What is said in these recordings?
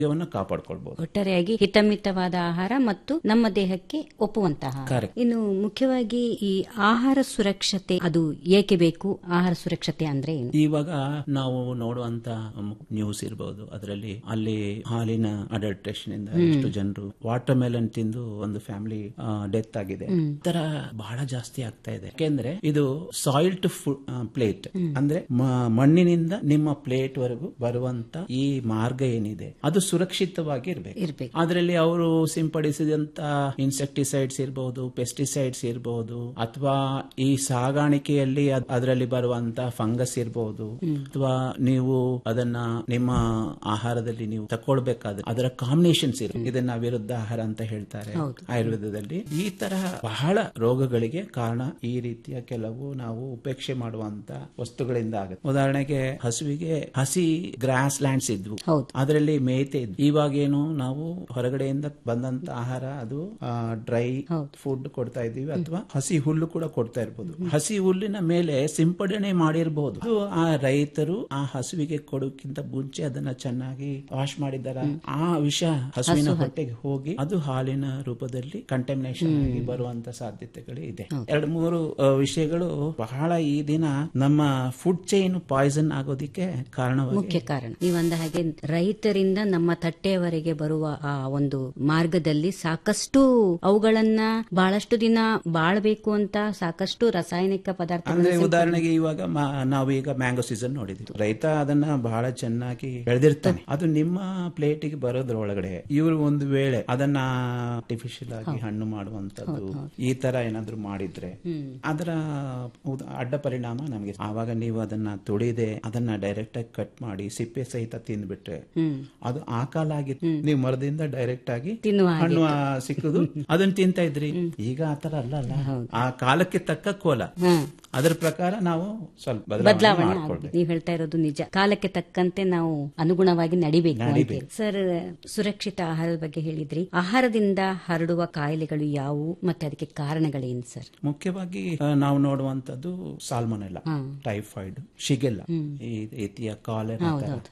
ಆರೋಗ್ಯವನ್ನು ಕಾಪಾಡ್ಕೊಳ್ಬಹುದು ಒಟ್ಟಾರೆಯಾಗಿ ಹಿತಮಿತವಾದ ಆಹಾರ ಮತ್ತು ನಮ್ಮ ದೇಹಕ್ಕೆ ಒಪ್ಪುವಂತಹ ಆಹಾರ. Correct. ಇನ್ನು ಮುಖ್ಯವಾಗಿ ಈ ಆಹಾರ ಸುರಕ್ಷತೆ ಅದು ಏಕೆ ಬೇಕು ಆಹಾರ ಸುರಕ್ಷತೆ ಅಂದ್ರೆ ಏನು ಇವಾಗ ನಾವು ನೋಡುವಂತ ನ್ಯೂಸ್ ಇರಬಹುದು ಅದರಲ್ಲಿ ಅಲ್ಲಿ ಹಾಲಿನ ಅಡಲ್ಟ್ರೇಷನ್ ಇಂದ ಎಷ್ಟು ಜನರು ವಾಟರ್ ಮೆಲನ್ ತಿಂದು ಒಂದು ಫ್ಯಾಮಿಲಿ ಡೆತ್ ಆಗಿದೆ ಈ ತರ ಬಹಳ ಜಾಸ್ತಿ ಆಗ್ತಾ ಇದೆ ಯಾಕೆಂದ್ರೆ ಇದು ಸಾಯಿಲ್ ಟು ಪ್ಲೇಟ್ ಅಂದ್ರೆ ಮ- ಮಣ್ಣಿನಿಂದ ನಿಮ್ಮ ಪ್ಲೇಟ್ ವರೆಗೂ ಬರುವಂತ ಈ ಮಾರ್ಗ ಏನಿದೆ ಅದು ಸುರಕ್ಷಿತವಾಗಿ ಇರಬೇಕು ಇರ್ಬೇಕು ಅದರಲ್ಲಿ ಅವರು ಸಿಂಪಡಿಸಿದಂತ ಇನ್ಸೆಕ್ಟಿಸೈಡ್ಸ್ ಇರಬಹುದು ಪೆಸ್ಟಿಸೈಡ್ಸ್ ಇರಬಹುದು ಅಥವಾ ಈ ಸಾಗಾಣಿಕೆಯಲ್ಲಿ ಅದ್- ಅದರಲ್ಲಿ ಬರುವಂತ ಫಂಗಸ್ ಇರಬಹುದು ಅಥವಾ ನೀವು ಅದನ್ನ ನಿಮ್ಮ ಆಹಾರದಲ್ಲಿ ನೀವು ತಕೊಳ್ಬೇಕಾದ್ರೆ ಅದರ ಕಾಂಬಿನೇಷನ್ಸ್ ಇರುತ್ತೆ ಇದನ್ನ ವಿರುದ್ಧ ಆಹಾರ ಅಂತ ಹೇಳ್ತಾರೆ ಆಯುರ್ವೇದದಲ್ಲಿ ಈ ತರಹ ಬಹಳ ರೋಗಗಳಿಗೆ ಕಾರಣ ಈ ರೀತಿಯ ಕೆಲವು ನಾವು ಉಪೇಕ್ಷೆ ಮಾಡುವಂತ ವಸ್ತುಗಳಿಂದ ಆಗುತ್ತೆ ಉದಾಹರಣೆಗೆ ಹಸುವಿಗೆ ಹಸಿ ಗ್ರಾಸ್ ಲ್ಯಾಂಡ್ಸ್ ಇದ್ವು ಹೌದು. ಅದರಲ್ಲಿ ಮೇಯ್ತೆ ಇದ್ವು ಇವಾಗೇನು ನಾವು ಹೊರಗಡೆಯಿಂದ ಬಂದಂತ ಆಹಾರ ಅದು ಡ್ರೈ ಫುಡ್ ಕೊಡ್ತಾ ಇದ್ದೀವಿ ಅಥವಾ ಹಸಿ ಹುಲ್ಲು ಕೂಡ ಕೊಡ್ತಾ ಇರ್ಬೋದು ಹಸಿ ಹುಲ್ಲಿನ ಮೇಲೆ ಸಿಂಪಡಣೆ ಮಾಡಿರಬಹುದು ಅದು ಆ ರೈತರು ಆ ಹಸುವಿಗೆ ಕೊಡೋಕ್ಕಿಂತ ಮುಂಚೆ ಅದನ್ನ ಚೆನ್ನಾಗಿ ವಾಶ್ ಮಾಡಿದಾರ ಆ ವಿಷ ಹಸುವಿನ ಹೊಟ್ಟೆಗೆ ಹೋಗಿ ಅದು ಹಾಲಿನ ರೂಪದಲ್ಲಿ ಕಂಟಮಿನೇಷನ್ ಆಗಿ ಬರುವಂತ ಸಾಧ್ಯತೆಗಳು ಇದೆ ಎರಡು ಮೂರು ಆ, ವಿಷಯಗಳು ಬಹಳ ಈ ದಿನ ನಮ್ಮ ಫುಡ್ ಚೈನ್ ಪಾಯ್ಸನ್ ಆಗೋದಿಕ್ಕೆ ಕಾರಣವಾಗಿ ಮುಖ್ಯ ಕಾರಣ ನೀವಂದ ಹಾಗೆ ರೈತರಿಂದ ನಮ್ಮ ತಟ್ಟೆಯವರೆಗೆ ಬರುವ ಆ ಒಂದು ಮಾರ್ಗದಲ್ಲಿ ಸಾಕಷ್ಟು ಅವುಗಳನ್ನ ಬಹಳಷ್ಟು ದಿನ ಬಾಳ್ಬೇಕು ಅಂತ ಸಾಕಷ್ಟು ರಾಸಾಯನಿಕ ಪದಾರ್ಥ ಅಂದ್ರೆ ಉದಾಹರಣೆಗೆ ಇವಾಗ ಮ- ನಾವೀಗ ಮ್ಯಾಂಗೋ ಸೀಸನ್ ನೋಡಿದ್ವಿ ರೈತ ಅದನ್ನ ಬಹಳ ಚೆನ್ನಾಗಿ ಬೆಳೆದಿರ್ತಾನೆ ಅದು ನಿಮ್ಮ ಪ್ಲೇಟಿಗೆ ಬರೋದ್ರೊಳಗಡೆ ಇವರು ಒಂದು ವೇಳೆ ಅದನ್ನ ಆರ್ಟಿಫಿಷಿಯಲ್ ಆಗಿ ಹಣ್ಣು ಮಾಡುವಂತದ್ದು ಈ ತರ ಏನಾದ್ರು ಮಾಡಿದ್ರೆ ಅದರ ಉದ- ಅಡ್ಡ ಪರಿಣಾಮ ನಮಗೆ ಆವಾಗ ನೀವು ಅದನ್ನ ತುಳಿದೆ ಅದನ್ನ ಡೈರೆಕ್ಟ್ ಆಗಿ ಕಟ್ ಮಾಡಿ ಸಿಪ್ಪೆ ಸಹಿತ ತಿಂದ್ಬಿಟ್ರೆ ಅದು ಆ ಕಾಲ ಆಗಿತ್ತು ನೀವು ಮರದಿಂದ ಡೈರೆಕ್ಟ್ ಆಗಿ ತಿನ್ನುವ ಹಣ್ಣು ಆ, ಸಿಕ್ಕುದು ಅದನ್ನ ತಿಂತಾ ಇದ್ರಿ ಈಗ ಆತರ ಅಲ್ಲ ಅಲ್ಲ ಆ ಕಾಲಕ್ಕೆ ತಕ್ಕ ಕೋಲ ಅದರ ಪ್ರಕಾರ ನಾವು ಸ್ವಲ್ಪ ಬದಲಾವಣೆ ಬದಲಾವಣೆ ಮಾಡ್ಕೊಳ್ಬೇಕು ಆಗುತ್ತೆ. ನೀವ್ ಹೇಳ್ತಾ ಇರೋದು ನಿಜ ಕಾಲಕ್ಕೆ ತಕ್ಕಂತೆ ನಾವು ಅನುಗುಣವಾಗಿ ನಡಿಬೇಕು ನಡಿಬೇಕು. ಅಂತೀರಿ. ಸರ್ ಸುರಕ್ಷಿತ ಆಹಾರದ ಬಗ್ಗೆ ಹೇಳಿದ್ರಿ ಆಹಾರದಿಂದ ಹರಡುವ ಕಾಯಿಲೆಗಳು ಯಾವುವು ಮತ್ತೆ ಅದಕ್ಕೆ ಕಾರಣಗಳೇನು ಸರ್ ಮುಖ್ಯವಾಗಿ ಆ, ನಾವು ನೋಡುವಂತದ್ದು ಸಾಲ್ಮೊನೆಲ್ಲ ಟೈಫಾಯ್ಡ್ ಶಿಗೆಲ್ಲ ಈ ರೀತಿಯ ಕಾಲರ್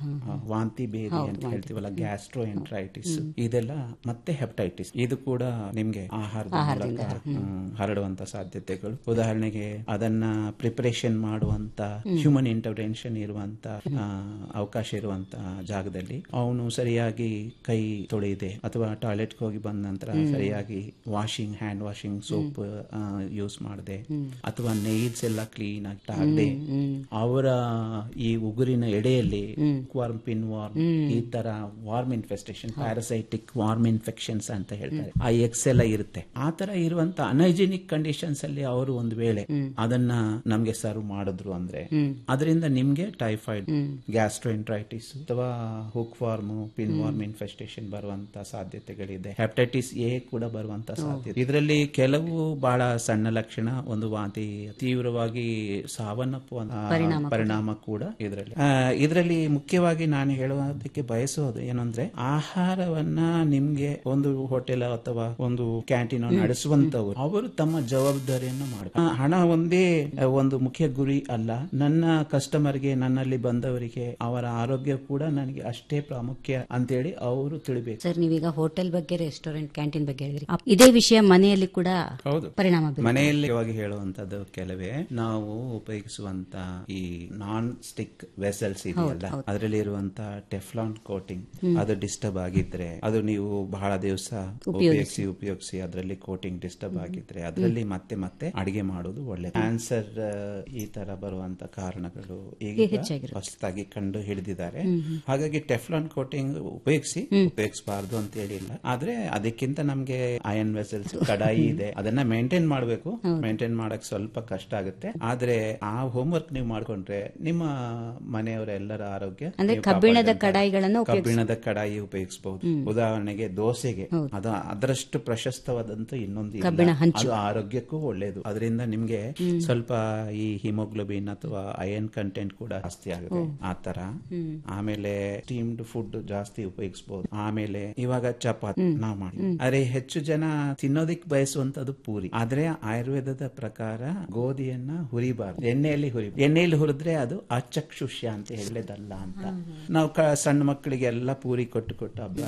ವಾಂತಿ ಭೇದಿ ಅಂತ ಹೇಳ್ತೀವಲ್ಲ ಗ್ಯಾಸ್ಟ್ರೋ ಎಂಟ್ರೈಟಿಸ್ ಇದೆಲ್ಲ ಮತ್ತೆ ಹೆಪಟೈಟಿಸ್ ಇದು ಕೂಡ ನಿಮ್ಗೆ ಆಹಾರದ ಮೂಲಕ ಹ್ಮ್, ಹರಡುವಂತ ಸಾಧ್ಯತೆಗಳು ಉದಾಹರಣೆಗೆ ಅದನ್ನ ಪ್ರಿಪರೇಷನ್ ಮಾಡುವಂತ ಹ್ಯೂಮನ್ ಇಂಟರ್ವೆನ್ಷನ್ ಇರುವಂತ ಆ, ಅವಕಾಶ ಇರುವಂತ ಜಾಗದಲ್ಲಿ ಅವನು ಸರಿಯಾಗಿ ಕೈ ತೊಳೆಯದೆ ಅಥವಾ ಟಾಯ್ಲೆಟ್ ಹೋಗಿ ಬಂದ ನಂತರ ಸರಿಯಾಗಿ washing hand washing soap use ಮಾಡದೆ ಅಥವಾ ನೈಲ್ಸ್ ಎಲ್ಲ ಕ್ಲೀನ್ ಆಗಿ ಆಗದೆ ಅವರ ಈ ಉಗುರಿನ ಎಡೆಯಲ್ಲಿ ವಾರ್ಮ್ ಪಿನ್ ವಾರ್ಮ್ ಈ ತರ worm infestation parasitic worm infections ಅಂತ ಹೇಳ್ತಾರೆ ಆ ಎಕ್ಸ್ ಎಲ್ಲ ಇರುತ್ತೆ ಆ ತರ ಇರುವಂತ ಅನೈಜಿನಿಕ್ ಕಂಡೀಷನ್ಸ್ ಅಲ್ಲಿ ಅವರು ಒಂದು ವೇಳೆ ಅದನ್ನ ನಮ್ಗೆ ಸರ್ವ್ ಮಾಡಿದ್ರು ಅಂದ್ರೆ ಅದರಿಂದ ನಿಮ್ಗೆ ಟೈಫಾಯ್ಡ್ ಗ್ಯಾಸ್ಟ್ರೋಎಂಟ್ರೈಟಿಸ್ ಅಥವಾ hook worm pin worm infestation ಬರುವಂತ ಸಾಧ್ಯತೆಗಳಿದೆ ಹೆಪಟೈಟಿಸ್ ಎ ಕೂಡ ಬರುವಂತ ಸಾಧ್ಯತೆ ಇದರಲ್ಲಿ ಕೆಲವು ಬಹಳ ಸಣ್ಣ ಲಕ್ಷಣ ಒಂದು ವಾಂತಿ ತೀವ್ರವಾಗಿ ಸಾವನ್ನಪ್ಪುವಂತ ಪರಿಣಾಮ ಕೂಡ ಇದರಲ್ಲಿ ಇದರಲ್ಲಿ ಮುಖ್ಯವಾಗಿ ನಾನು ಹೇಳುವುದಕ್ಕೆ ಬಯಸೋದು ಏನಂದ್ರೆ ಆಹಾರವನ್ನ ನಿಮ್ಗೆ ಒಂದು ಹೋಟೆಲ್ ಅಥವಾ ಒಂದು ಕ್ಯಾಂಟೀನ್ ನಡೆಸುವಂತವರು ಅವರು ತಮ್ಮ ಜವಾಬ್ದಾರಿಯನ್ನು ಮಾಡಿ ಹಣ ಒಂದೇ ಆ, ಒಂದು ಮುಖ್ಯ ಗುರಿ ಅಲ್ಲ ನನ್ನ ಕಸ್ಟಮರ್ಗೆ ನನ್ನಲ್ಲಿ ಬಂದವರಿಗೆ ಅವರ ಆರೋಗ್ಯ ಕೂಡ ನನಗೆ ಅಷ್ಟೇ ಪ್ರಾಮುಖ್ಯ ಅಂತೇಳಿ ಅವರು ತಿಳಿಬೇಕು ಸರ್ ನೀವೀಗ ಹೋಟೆಲ್ ಬಗ್ಗೆ ರೆಸ್ಟೋರೆಂಟ್ ಕ್ಯಾಂಟೀನ್ ಬಗ್ಗೆ ಹೇಳಿದ್ರಿ ಅಪ್- ಇದೇ ವಿಷಯ ಮನೆಯಲ್ಲಿ ಕೂಡ ಹೌದು ಪರಿಣಾಮ ಬೀರುತ್ತೆ. ಮನೆಯಲ್ಲಿ ಇವಾಗ ಹೇಳುವಂತದ್ದು ಕೆಲವೇ ನಾವು ಉಪಯೋಗಿಸುವಂತ ಈ ನಾನ್ ಸ್ಟಿಕ್ ವೆಸಲ್ಸ್ ಇದೆಯಲ್ಲ ಅದರಲ್ಲಿ ಇರುವಂತ ಟೆಫ್ಲಾನ್ ಕೋಟಿಂಗ್ ಅದು ಡಿಸ್ಟರ್ಬ್ ಆಗಿದ್ರೆ ಅದು ನೀವು ಬಹಳ ದಿವಸ ಉಪಯೋಗಿಸಿ ಉಪಯೋಗಿಸಿ ಅದರಲ್ಲಿ ಕೋಟಿಂಗ್ ಡಿಸ್ಟರ್ಬ್ ಆಗಿದ್ರೆ ಅದರಲ್ಲಿ ಮತ್ತೆ ಮತ್ತೆ ಅಡಿಗೆ ಮಾಡೋದು ಒಳ್ಳೆ ಕ್ಯಾನ್ಸರ್ ಈ ತರ ಬರುವಂತ ಕಾರಣಗಳು ಈಗ ಹೊಸದಾಗಿ ಕಂಡು ಹಿಡಿದಿದ್ದಾರೆ ಹಾಗಾಗಿ ಟೆಫ್ಲಾನ್ ಕೋಟಿಂಗ್ ಉಪಯೋಗಿಸಿ ಉಪಯೋಗಿಸಬಾರ್ದು ಅಂತ ಹೇಳಿಲ್ಲ ಆದ್ರೆ ಅದಕ್ಕಿಂತ ನಮ್ಗೆ ಅಯನ್ ವೆಸಲ್ಸ್ ಕಡಾಯಿ ಇದೆ ಅದನ್ನ ಮೇಂಟೈನ್ ಮಾಡಬೇಕು ಮೇಂಟೈನ್ ಮಾಡಕ್ ಸ್ವಲ್ಪ ಕಷ್ಟ ಆಗುತ್ತೆ ಆದ್ರೆ ಆ ಹೋಮ್ ವರ್ಕ್ ನೀವು ಮಾಡ್ಕೊಂಡ್ರೆ ನಿಮ್ಮ ಮನೆಯವರ ಎಲ್ಲರ ಆರೋಗ್ಯ ಅಂದ್ರೆ ನೀವು ಕಬ್ಬಿಣದ ಕಾಪಾಡ್ಕೊಂತ- ಕಡಾಯಿಗಳನ್ನು ಉಪಯೋಗಿಸ- ಕಬ್ಬಿಣದ ಕಡಾಯಿ ಉಪಯೋಗಿಸಬಹುದು ಉದಾಹರಣೆಗೆ ದೋಸೆಗೆ ಅದ ಅದರಷ್ಟು ಪ್ರಶಸ್ತವಾದಂತ ಇನ್ನೊಂದು ಇಲ್ಲ. ಕಬ್ಬಿಣ ಹಂಚು. ಅದು ಆರೋಗ್ಯಕ್ಕೂ ಒಳ್ಳೇದು ಅದರಿಂದ ನಿಮ್ಗೆ ಸ್ವಲ್ಪ ಈ ಹಿಮೋಗ್ಲೋಬಿನ್ ಅಥವಾ ಅಯನ್ ಕಂಟೆಂಟ್ ಕೂಡ ಜಾಸ್ತಿ ಆಗುತ್ತೆ ಆ ತರ ಆಮೇಲೆ ಸ್ಟೀಮ್ಡ್ ಫುಡ್ ಜಾಸ್ತಿ ಉಪಯೋಗಿಸಬಹುದು ಆಮೇಲೆ ಇವಾಗ ಚಪಾತಿ ನಾವು ಮಾಡಿ ಆದ್ರೆ ಹೆಚ್ಚು ಜನ ತಿನ್ನೋದಿಕ್ ಬಯಸುವಂತದ್ದು ಪೂರಿ ಆದ್ರೆ ಆಯುರ್ವೇದದ ಪ್ರಕಾರ ಗೋಧಿಯನ್ನ ಹುರಿಬಾರ್ದು ಎಣ್ಣೆಯಲ್ಲಿ ಹುರಿ ಎಣ್ಣೆಯಲ್ಲಿ ಹುರಿದ್ರೆ ಅದು ಅಚಕ್ಷುಷ್ಯ ಅಂತ ಹೇಳದಲ್ಲ ಅಂತ ನಾವು ಕ- ಸಣ್ಣ ಮಕ್ಕಳಿಗೆ ಎಲ್ಲ ಪೂರಿ ಕೊಟ್ಟು ಕೊಟ್ಟು ಅಭ್ಯಾಸ